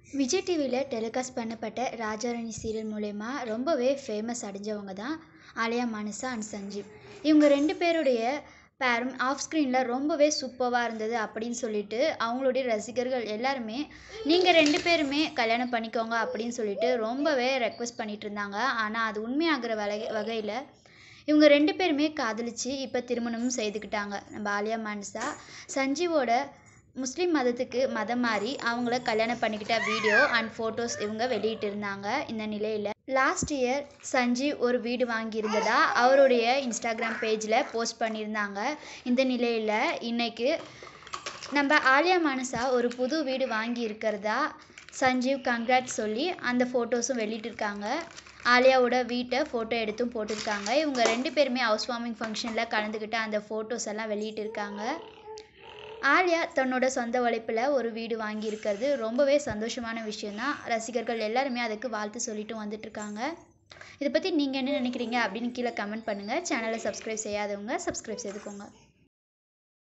விஜய் டிவியில் டெலிகாஸ்ட் பண்ணப்பட்ட ராஜாராணி சீரியல் மூலயமா ரொம்பவே ஃபேமஸ் அடைஞ்சவங்க தான் ஆலியா மானசா அண்ட் சஞ்சீவ் இவங்க ரெண்டு பேருடைய பேரும் ஆஃப் ஸ்க்ரீனில் ரொம்பவே சூப்பராக இருந்தது அப்படின்னு சொல்லிட்டு அவங்களுடைய ரசிகர்கள் எல்லாருமே நீங்கள் ரெண்டு பேருமே கல்யாணம் பண்ணிக்கோங்க அப்படின்னு சொல்லிட்டு ரொம்பவே ரெக்வஸ்ட் பண்ணிட்டு இருந்தாங்க ஆனால் அது உண்மையாகிற வகை வகையில் இவங்க ரெண்டு பேருமே காதலிச்சு இப்போ திருமணமும் செய்துக்கிட்டாங்க நம்ம ஆலியா மானசா சஞ்சீவோட முஸ்லீம் மதத்துக்கு மதம் மாறி அவங்கள கல்யாணம் பண்ணிக்கிட்ட வீடியோ அண்ட் ஃபோட்டோஸ் இவங்க வெளியிட்டிருந்தாங்க இந்த நிலையில் லாஸ்ட் இயர் சஞ்சீவ் ஒரு வீடு வாங்கியிருந்ததா அவருடைய இன்ஸ்டாகிராம் பேஜில் போஸ்ட் பண்ணியிருந்தாங்க இந்த நிலையில் இன்னைக்கு நம்ம ஆலியா மானசா ஒரு புது வீடு வாங்கி இருக்கிறதா சஞ்சீவ் கங்க்ராட் சொல்லி அந்த ஃபோட்டோஸும் வெளியிட்டிருக்காங்க ஆலியாவோட வீட்டை ஃபோட்டோ எடுத்தும் போட்டிருக்காங்க இவங்க ரெண்டு பேருமே ஹவுஸ் வார்மிங் ஃபங்க்ஷனில் கலந்துக்கிட்டு அந்த ஃபோட்டோஸ் எல்லாம் வெளியிட்டிருக்காங்க ஆலியா தன்னோட சொந்த உழைப்பில் ஒரு வீடு வாங்கியிருக்கிறது ரொம்பவே சந்தோஷமான விஷயந்தான் ரசிகர்கள் எல்லாருமே அதுக்கு வாழ்த்து சொல்லிட்டு வந்துட்டுருக்காங்க இதை பற்றி நீங்கள் என்ன நினைக்கிறீங்க அப்படின்னு கீழே கமெண்ட் பண்ணுங்கள் சேனலை சப்ஸ்கிரைப் செய்யாதவங்க சப்ஸ்கிரைப் செய்துக்கோங்க